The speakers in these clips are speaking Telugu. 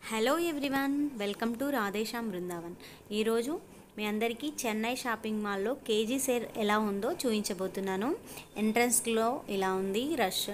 hello everyone welcome to Radheshyam Brindavan ఈరోజు మీ అందరికీ చెన్నై షాపింగ్ మాల్లో కేజీ సేర్ ఎలా ఉందో చూపించబోతున్నాను ఎంట్రన్స్లో ఇలా ఉంది రష్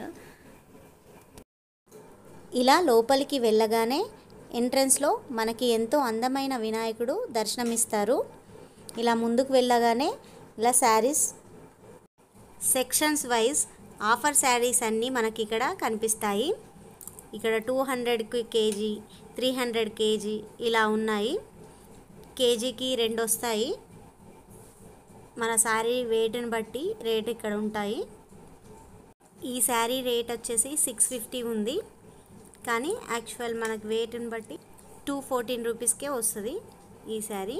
ఇలా లోపలికి వెళ్ళగానే ఎంట్రన్స్లో మనకి ఎంతో అందమైన వినాయకుడు దర్శనమిస్తారు ఇలా ముందుకు వెళ్ళగానే ఇలా saris sections wise offer saris అన్నీ మనకి ఇక్కడ కనిపిస్తాయి ఇక్కడ టూ హండ్రెడ్కి కేజీ త్రీ హండ్రెడ్ కేజీ ఇలా ఉన్నాయి కేజీకి రెండు వస్తాయి మన శారీ వెయిట్ని బట్టి రేట్ ఇక్కడ ఉంటాయి ఈ శారీ రేట్ వచ్చేసి సిక్స్ ఫిఫ్టీ ఉంది కానీ యాక్చువల్ మనకు వెయిట్ని బట్టి టూ ఫోర్టీన్ రూపీస్కే వస్తుంది ఈ శారీ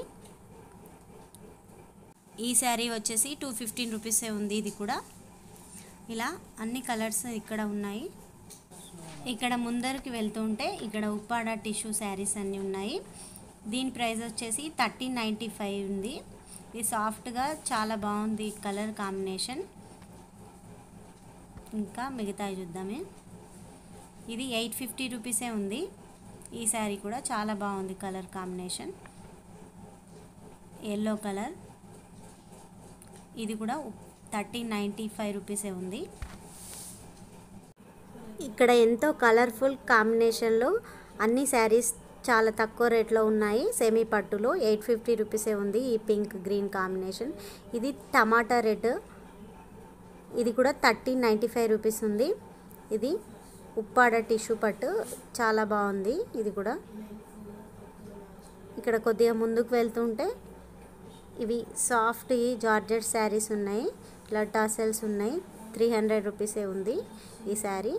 ఈ శారీ వచ్చేసి టూ ఫిఫ్టీన్ రూపీసే ఉంది ఇది కూడా ఇలా అన్ని కలర్స్ ఇక్కడ ఉన్నాయి ఇక్కడ ముందరికి వెళ్తుంటే ఇక్కడ ఉప్పాడ టిష్యూ శారీస్ అన్నీ ఉన్నాయి దీని ప్రైస్ వచ్చేసి థర్టీన్ నైంటీ ఫైవ్ ఉంది ఇది సాఫ్ట్గా చాలా బాగుంది కలర్ కాంబినేషన్ ఇంకా మిగతాయి చూద్దామే ఇది ఎయిట్ ఫిఫ్టీ రూపీసే ఉంది ఈ శారీ కూడా చాలా బాగుంది కలర్ కాంబినేషన్ ఎల్లో కలర్ ఇది కూడా థర్టీన్ నైంటీ ఫైవ్ రూపీసే ఉంది ఇక్కడ ఎంతో కలర్ఫుల్ కాంబినేషన్లో అన్ని శారీస్ చాలా తక్కువ రేట్లో ఉన్నాయి సెమీ పట్టులో ఎయిట్ ఫిఫ్టీ రూపీసే ఉంది ఈ పింక్ గ్రీన్ కాంబినేషన్ ఇది టమాటా రెడ్ ఇది కూడా థర్టీన్ నైంటీ ఫైవ్ రూపీస్ ఉంది ఇది ఉప్పాడ టిష్యూ పట్టు చాలా బాగుంది ఇది కూడా ఇక్కడ కొద్దిగా ముందుకు వెళ్తుంటే ఇవి సాఫ్ట్ జార్జెట్ శారీస్ ఉన్నాయి ఇట్లా టాసెల్స్ ఉన్నాయి త్రీ హండ్రెడ్ రూపీసే ఉంది ఈ శారీ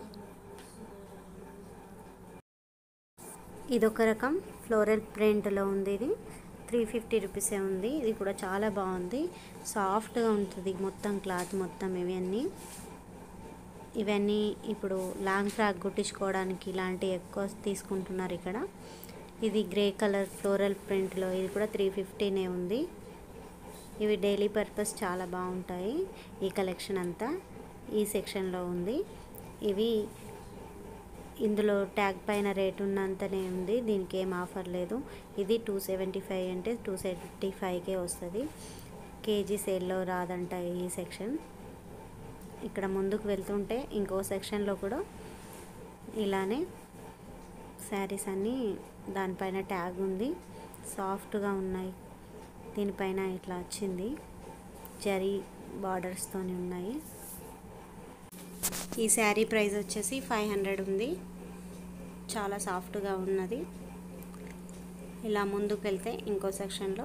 ఇదొక రకం ఫ్లోరల్ ప్రింట్లో ఉంది ఇది త్రీ ఫిఫ్టీ రూపీసే ఉంది ఇది కూడా చాలా బాగుంది సాఫ్ట్గా ఉంటుంది మొత్తం క్లాత్ మొత్తం ఇవన్నీ ఇవన్నీ ఇప్పుడు లాంగ్ ఫ్రాక్ కుట్టించుకోవడానికి ఇలాంటివి ఎక్కువ తీసుకుంటున్నారు ఇక్కడ ఇది గ్రే కలర్ ఫ్లోరల్ ప్రింట్లో ఇది కూడా త్రీ ఫిఫ్టీనే ఉంది ఇవి డైలీ పర్పస్ చాలా బాగుంటాయి ఈ కలెక్షన్ అంతా ఈ సెక్షన్లో ఉంది ఇవి ఇందులో ట్యాగ్ పైన రేట్ ఉన్నంతనే ఉంది దీనికి ఏం ఆఫర్ లేదు ఇది టూ సెవెంటీ ఫైవ్ అంటే టూ సెవెంటీ ఫైవ్కే వస్తుంది కేజీ సేల్లో రాదంట ఈ సెక్షన్ ఇక్కడ ముందుకు వెళ్తుంటే ఇంకో సెక్షన్లో కూడా ఇలానే శారీస్ అన్నీ దానిపైన ట్యాగ్ ఉంది సాఫ్ట్గా ఉన్నాయి దీనిపైన ఇట్లా వచ్చింది జరీ బార్డర్స్తోని ఉన్నాయి ఈ శారీ ప్రైస్ వచ్చేసి ఫైవ్ హండ్రెడ్ ఉంది చాలా సాఫ్ట్గా ఉన్నది ఇలా ముందుకు వెళ్తే ఇంకో సెక్షన్లో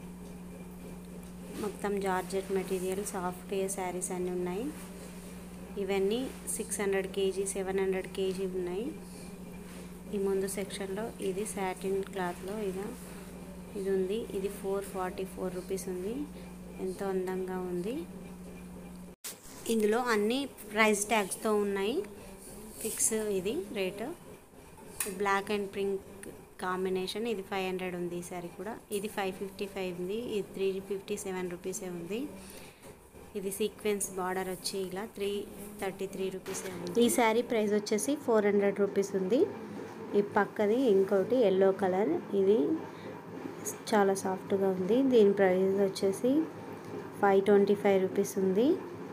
మొత్తం జార్జెట్ మెటీరియల్ సాఫ్ట్ శారీస్ అన్నీ ఉన్నాయి ఇవన్నీ six hundred KG seven hundred KG ఉన్నాయి ఈ ముందు సెక్షన్లో ఇది సాటిన్ క్లాత్లో ఇది ఇది ఉంది ఇది ఫోర్ ఫార్టీ ఫోర్ రూపీస్ ఉంది ఎంతో అందంగా ఉంది ఇందులో అన్ని ప్రైస్ ట్యాగ్స్తో ఉన్నాయి ఫిక్స్ ఇది rate black and pink combination ఇది ఫైవ్ హండ్రెడ్ ఉంది ఈ సారీ కూడా ఇది ఫైవ్ ఫిఫ్టీ ఫైవ్ ఉంది ఇది త్రీ ఫిఫ్టీ సెవెన్ రూపీసే ఉంది ఇది సీక్వెన్స్ బార్డర్ వచ్చి ఇలా త్రీ థర్టీ త్రీ రూపీసే ఉంది ఈ శారీ ప్రైస్ వచ్చేసి ఫోర్ హండ్రెడ్ రూపీస్ ఉంది ఈ పక్కది ఇంకోటి ఎల్లో కలర్ ఇది చాలా సాఫ్ట్గా ఉంది దీని ప్రైస్ వచ్చేసి ఫైవ్ ట్వంటీ ఫైవ్ రూపీస్ ఉంది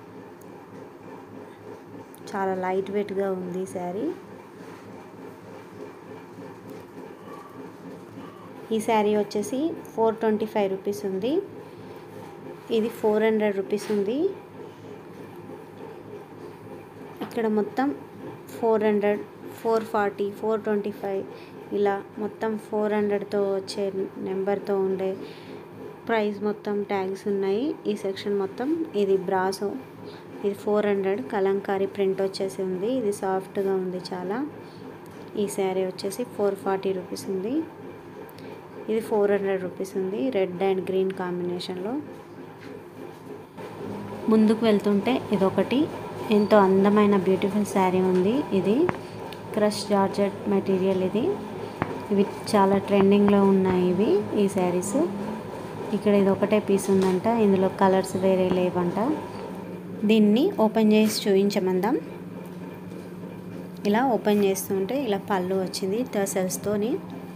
చాలా లైట్ వెయిట్గా ఉంది శారీ ఈ శారీ వచ్చేసి ఫోర్ ట్వంటీ ఫైవ్ రూపీస్ ఉంది ఇది ఫోర్ హండ్రెడ్ రూపీస్ ఉంది ఇక్కడ మొత్తం four hundred four forty four twenty five ఇలా మొత్తం ఫోర్ హండ్రెడ్తో వచ్చే నెంబర్తో ఉండే ప్రైస్ మొత్తం ట్యాగ్స్ ఉన్నాయి ఈ సెక్షన్ మొత్తం ఇది బ్రాసో ఇది ఫోర్ హండ్రెడ్ కలంకారీ ప్రింట్ వచ్చేసి ఉంది ఇది సాఫ్ట్గా ఉంది చాలా ఈ శారీ వచ్చేసి ఫోర్ ఫార్టీ రూపీస్ ఉంది ఇది ఫోర్ హండ్రెడ్ రూపీస్ ఉంది రెడ్ అండ్ గ్రీన్ కాంబినేషన్లో ముందుకు వెళ్తుంటే ఇదొకటి ఎంతో అందమైన బ్యూటిఫుల్ శారీ ఉంది ఇది క్రష్ జార్జెట్ మెటీరియల్ ఇది ఇవి చాలా ట్రెండింగ్లో ఉన్నాయి ఇవి ఈ శారీస్ ఇక్కడ ఇది ఒకటే పీస్ ఉందంట ఇందులో కలర్స్ వేరే లేవంట దీన్ని ఓపెన్ చేసి చూపించమందాం ఇలా ఓపెన్ చేస్తుంటే ఇలా పళ్ళు వచ్చింది టర్సల్స్తోని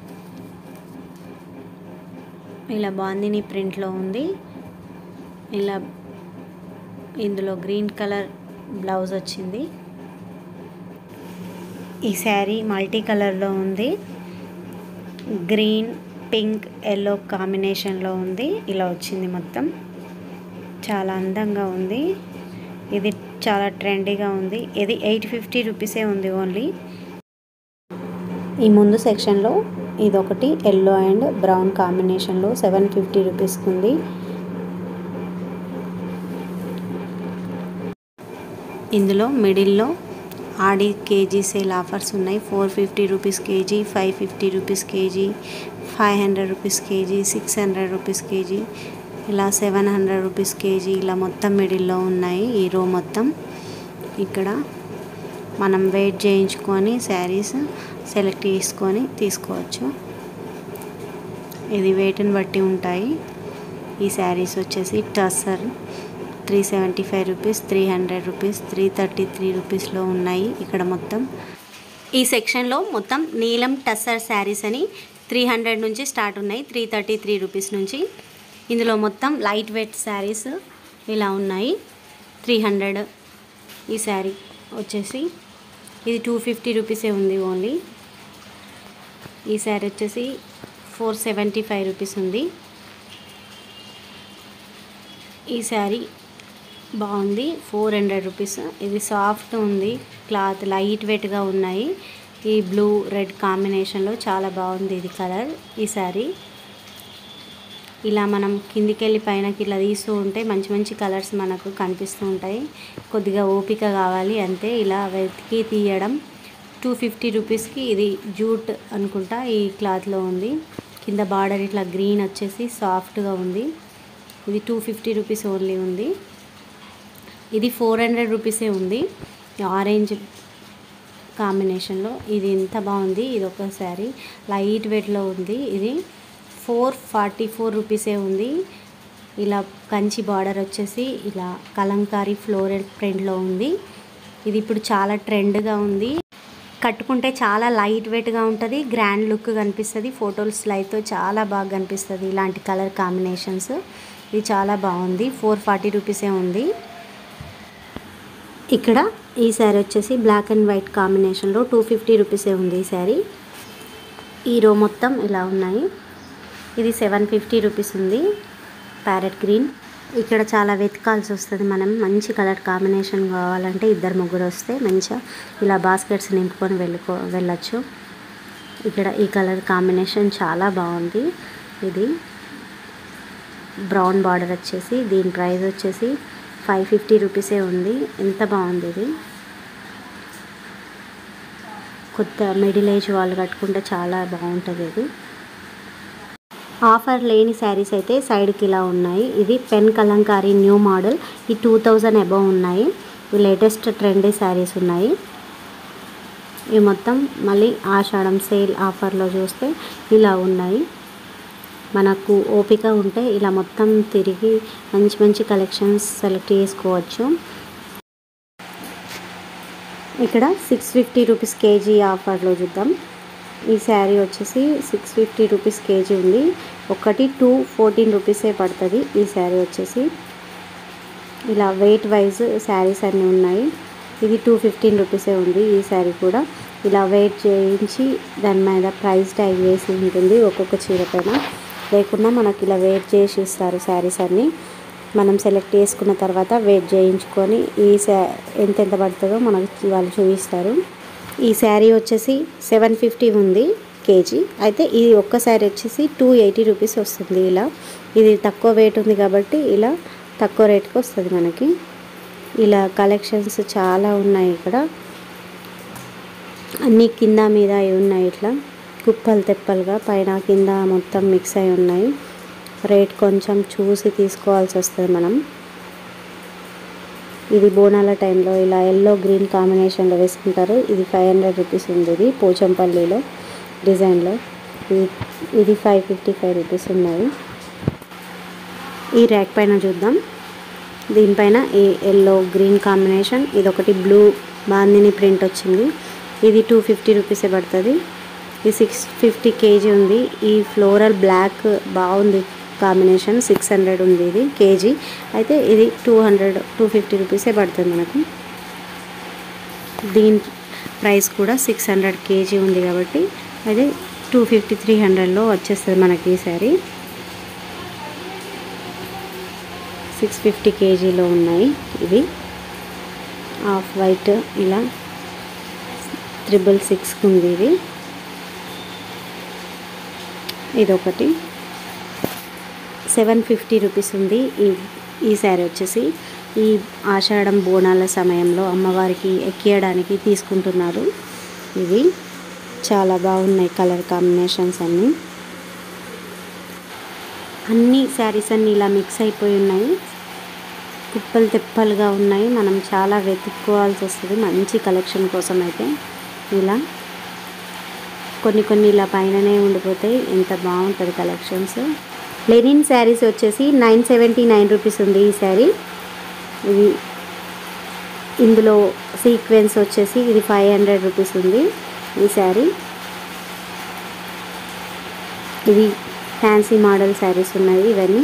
ఇలా బాందిని ప్రింట్లో ఉంది ఇలా ఇందులో గ్రీన్ కలర్ బ్లౌజ్ వచ్చింది ఈ శారీ మల్టీ కలర్లో ఉంది గ్రీన్ పింక్ ఎల్లో కాంబినేషన్లో ఉంది ఇలా వచ్చింది మొత్తం చాలా అందంగా ఉంది ఇది చాలా ట్రెండీగా ఉంది ఇది ఎయిట్ ఫిఫ్టీ రూపీసే ఉంది ఓన్లీ ఈ ముందు సెక్షన్లో ఇది ఒకటి ఎల్లో అండ్ బ్రౌన్ కాంబినేషన్లో సెవెన్ ఫిఫ్టీ రూపీస్కి ఉంది ఇందులో మిడిల్లో ఆడి కేజీ సేల్ ఆఫర్స్ ఉన్నాయి four fifty rupees KG five fifty rupees KG five hundred rupees KG six hundred rupees KG ఇలా సెవెన్ హండ్రెడ్ రూపీస్ కేజీ ఇలా మొత్తం మిడిల్లో ఉన్నాయి ఈ రో మొత్తం ఇక్కడ మనం వెయిట్ చేయించుకొని శారీస్ సెలెక్ట్ చేసుకొని తీసుకోవచ్చు ఇది వెయిట్ని బట్టి ఉంటాయి ఈ శారీస్ వచ్చేసి tussar three seventy five rupees three hundred rupees three thirty three రూపీస్లో ఉన్నాయి ఇక్కడ మొత్తం ఈ సెక్షన్లో మొత్తం నీలం టస్సర్ శారీస్ అని త్రీ హండ్రెడ్ నుంచి స్టార్ట్ ఉన్నాయి త్రీ థర్టీ త్రీ రూపీస్ నుంచి ఇందులో మొత్తం లైట్ వెయిట్ శారీస్ ఇలా ఉన్నాయి త్రీ హండ్రెడ్ ఈ శారీ వచ్చేసి ఇది టూ ఫిఫ్టీ రూపీసే ఉంది ఓన్లీ ఈ శారీ వచ్చేసి ఫోర్ సెవెంటీ ఫైవ్ రూపీస్ ఉంది ఈ శారీ బాగుంది ఫోర్ హండ్రెడ్ రూపీస్ ఇది సాఫ్ట్ ఉంది క్లాత్ లైట్ వెయిట్గా ఉన్నాయి ఈ బ్లూ రెడ్ కాంబినేషన్లో చాలా బాగుంది ఇది కలర్ ఈ శారీ ఇలా మనం కిందికి వెళ్ళి పైనకి ఇలా తీస్తూ ఉంటే మంచి మంచి కలర్స్ మనకు కనిపిస్తూ ఉంటాయి కొద్దిగా ఓపిక కావాలి అంతే ఇలా వెతికి తీయడం టూ ఫిఫ్టీ రూపీస్కి ఇది జూట్ అనుకుంటా ఈ క్లాత్లో ఉంది కింద బార్డర్ ఇట్లా గ్రీన్ వచ్చేసి సాఫ్ట్గా ఉంది ఇది టూ ఫిఫ్టీ రూపీస్ ఓన్లీ ఉంది ఇది ఫోర్ హండ్రెడ్ రూపీసే ఉంది ఆరెంజ్ కాంబినేషన్లో ఇది ఎంత బాగుంది ఇది ఒక శారీ లైట్ వెయిట్లో ఉంది ఇది ఫోర్ ఫార్టీ ఫోర్ రూపీసే ఉంది ఇలా కంచి బార్డర్ వచ్చేసి ఇలా కలంకారీ ఫ్లోరల్ ప్రింట్లో ఉంది ఇది ఇప్పుడు చాలా ట్రెండ్గా ఉంది కట్టుకుంటే చాలా లైట్ వెయిట్గా ఉంటుంది గ్రాండ్ లుక్ కనిపిస్తుంది ఫోటోస్లో అయితే చాలా బాగా కనిపిస్తుంది ఇలాంటి కలర్ కాంబినేషన్స్ ఇది చాలా బాగుంది ఫోర్ ఫార్టీ రూపీసే ఉంది ఇక్కడ ఈ శారీ వచ్చేసి బ్లాక్ అండ్ వైట్ కాంబినేషన్లో టూ ఫిఫ్టీ రూపీసే ఉంది ఈ శారీ ఈ రో మొత్తం ఇలా ఉన్నాయి ఇది సెవెన్ ఫిఫ్టీ రూపీస్ ఉంది ప్యారెట్ గ్రీన్ ఇక్కడ చాలా వెతకాల్సి వస్తుంది మనం మంచి కలర్ కాంబినేషన్ కావాలంటే ఇద్దరు ముగ్గురు వస్తే మంచిగా ఇలా బాస్కెట్స్ నింపుకొని వెళ్ళుకో వెళ్ళచ్చు ఇక్కడ ఈ కలర్ కాంబినేషన్ చాలా బాగుంది ఇది బ్రౌన్ బార్డర్ వచ్చేసి దీని ప్రైస్ వచ్చేసి ఫైవ్ ఫిఫ్టీ రూపీసే ఉంది ఎంత బాగుంది ఇది కొత్త మిడిల్ ఏజ్ వాళ్ళు కట్టుకుంటే చాలా బాగుంటుంది ఇది ఆఫర్ లేని శారీస్ అయితే సైడ్కి ఇలా ఉన్నాయి ఇది పెన్ కలంకారీ న్యూ మోడల్ ఈ టూ థౌజండ్ అబవ్ ఉన్నాయి ఈ లేటెస్ట్ ట్రెండీ శారీస్ ఉన్నాయి ఇవి మొత్తం మళ్ళీ ఆషాఢం సేల్ ఆఫర్లో చూస్తే ఇలా ఉన్నాయి మనకు ఓపిక ఉంటే ఇలా మొత్తం తిరిగి మంచి మంచి కలెక్షన్స్ సెలెక్ట్ చేసుకోవచ్చు ఇక్కడ సిక్స్ ఫిఫ్టీ రూపీస్ కేజీ ఆఫర్లో చూద్దాం ఈ శారీ వచ్చేసి సిక్స్ ఫిఫ్టీ రూపీస్ కేజీ ఉంది ఒకటి టూ ఫోర్టీన్ రూపీసే పడుతుంది ఈ శారీ వచ్చేసి ఇలా వెయిట్ వైజ్ శారీస్ అన్నీ ఉన్నాయి ఇది టూ ఫిఫ్టీన్ రూపీసే ఉంది ఈ శారీ కూడా ఇలా వెయిట్ చేయించి దాని మీద ప్రైస్ ట్యాగ్ వేసి ఉంటుంది ఒక్కొక్క చీర పైన లేకుండా మనకి ఇలా వెయిట్ చేసి ఇస్తారు శారీస్ అన్నీ మనం సెలెక్ట్ చేసుకున్న తర్వాత వెయిట్ చేయించుకొని ఈ శా ఎంతెంత పడుతుందో మనకి వాళ్ళు చూపిస్తారు ఈ శారీ వచ్చేసి సెవెన్ ఫిఫ్టీ ఉంది కేజీ అయితే ఇది ఒక్క శారీ వచ్చేసి టూ ఎయిటీ రూపీస్ వస్తుంది ఇలా ఇది తక్కువ వెయిట్ ఉంది కాబట్టి ఇలా తక్కువ రేట్కి వస్తుంది మనకి ఇలా కలెక్షన్స్ చాలా ఉన్నాయి ఇక్కడ అన్నీ కింద మీద అయి ఉన్నాయి ఇట్లా కుప్పలు తెప్పలుగా పైన కింద మొత్తం మిక్స్ అయి ఉన్నాయి రేట్ కొంచెం చూసి తీసుకోవాల్సి వస్తుంది మనం ఇది బోనాల టైంలో ఇలా ఎల్లో గ్రీన్ కాంబినేషన్లో వేసుకుంటారు ఇది ఫైవ్ హండ్రెడ్ రూపీస్ ఉంది ఇది పోచంపల్లిలో డిజైన్లో ఇది ఇది ఫైవ్ ఫిఫ్టీ ఫైవ్ రూపీస్ ఉన్నాయి ఈ ర్యాక్ పైన చూద్దాం దీనిపైన ఈ ఎల్లో గ్రీన్ కాంబినేషన్ ఇది ఒకటి బ్లూ బాందిని ప్రింట్ వచ్చింది ఇది టూ ఫిఫ్టీ రూపీసే పడుతుంది ఇది సిక్స్ ఫిఫ్టీ కేజీ ఉంది ఈ ఫ్లోరల్ బ్లాక్ బాగుంది కాంబినేషన్ సిక్స్ హండ్రెడ్ ఉంది ఇది కేజీ అయితే ఇది టూ హండ్రెడ్ టూ ఫిఫ్టీ రూపీసే పడుతుంది మనకు దీని ప్రైస్ కూడా సిక్స్ హండ్రెడ్ కేజీ ఉంది కాబట్టి అది టూ ఫిఫ్టీ త్రీ హండ్రెడ్లో వచ్చేస్తుంది మనకి ఈ శారీ సిక్స్ ఫిఫ్టీ కేజీలో ఉన్నాయి ఇవి హాఫ్ వైట్ ఇలా త్రిబుల్ సిక్స్కి ఉంది ఇది ఇదొకటి సెవెన్ ఫిఫ్టీ రూపీస్ ఉంది ఈ ఈ శారీ వచ్చేసి ఈ ఆషాఢం బోనాల సమయంలో అమ్మవారికి ఎక్కియడానికి తీసుకుంటున్నారు ఇవి చాలా బాగున్నాయి కలర్ కాంబినేషన్స్ అన్నీ అన్ని శారీస్ అన్నీ ఇలా మిక్స్ అయిపోయి ఉన్నాయి కుప్పలు తెప్పలుగా ఉన్నాయి మనం చాలా వెతుక్కోవాల్సి వస్తుంది మంచి కలెక్షన్ కోసం అయితే ఇలా కొన్ని కొన్ని ఇలా పైననే ఉండిపోతాయి ఎంత బాగుంటుంది కలెక్షన్స్ లెనిన్ శారీస్ వచ్చేసి నైన్ సెవెంటీ నైన్ రూపీస్ ఉంది ఈ శారీ ఇది ఇందులో సీక్వెన్స్ వచ్చేసి ఇది ఫైవ్ హండ్రెడ్ రూపీస్ ఉంది ఈ శారీ ఇది ఫ్యాన్సీ మోడల్ శారీస్ ఉన్నాయి ఇవన్నీ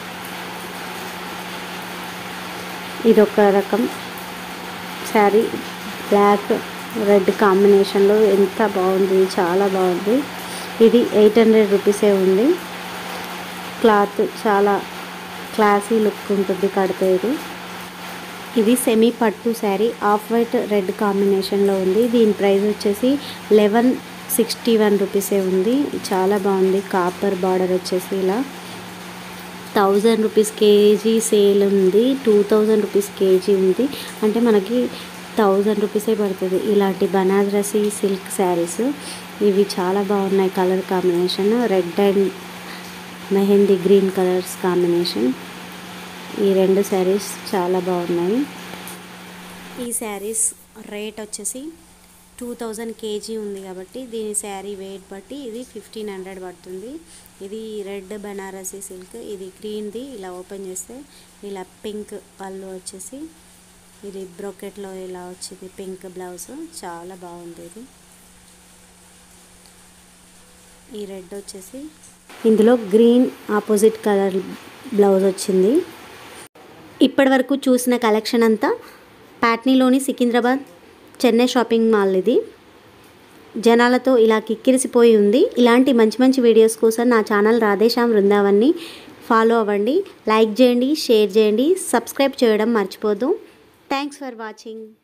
ఇదొక రకం శారీ బ్లాక్ రెడ్ కాంబినేషన్లో ఎంత బాగుంది చాలా బాగుంది ఇది ఎయిట్ హండ్రెడ్ రూపీసే ఉంది క్లాత్ చాలా క్లాసీ లుక్ ఉంటుంది కడితే ఇది ఇది సెమీ పట్టు శారీ ఆఫ్ వైట్ రెడ్ కాంబినేషన్లో ఉంది దీని ప్రైస్ వచ్చేసి లెవెన్ సిక్స్టీ వన్ రూపీసే ఉంది చాలా బాగుంది కాపర్ బార్డర్ వచ్చేసి ఇలా థౌజండ్ రూపీస్ కేజీ సేల్ ఉంది టూ థౌజండ్ రూపీస్ కేజీ ఉంది అంటే మనకి థౌజండ్ రూపీసే పడుతుంది ఇలాంటి బనారసి సిల్క్ శారీస్ ఇవి చాలా బాగున్నాయి colour combination red and mehndi green colours combination ఈ రెండు శారీస్ చాలా బాగున్నాయి ఈ శారీస్ రేట్ వచ్చేసి టూ థౌజండ్ కేజీ ఉంది కాబట్టి దీని శారీ వెయిట్ బట్టి ఇది ఫిఫ్టీన్ హండ్రెడ్ పడుతుంది ఇది రెడ్ బనారసి సిల్క్ ఇది గ్రీన్ది ఇలా ఓపెన్ చేస్తే ఇలా పింక్ పళ్ళు వచ్చేసి ఇది బ్రోకెట్లో ఇలా వచ్చింది పింక్ బ్లౌజ్ చాలా బాగుంది ఇది ఈ రెడ్ వచ్చేసి ఇందులో గ్రీన్ ఆపోజిట్ కలర్ బ్లౌజ్ వచ్చింది ఇప్పటి వరకు చూసిన కలెక్షన్ అంతా ప్యాట్నీలోని సికింద్రాబాద్ చెన్నై షాపింగ్ మాల్ ఇది జనాలతో ఇలా కిక్కిరిసిపోయి ఉంది ఇలాంటి మంచి మంచి వీడియోస్ కోసం నా ఛానల్ రాధేశ్యామ్ బృందావన్ని ఫాలో అవ్వండి లైక్ చేయండి షేర్ చేయండి సబ్స్క్రైబ్ చేయడం మర్చిపోదు థ్యాంక్స్ ఫర్ వాచింగ్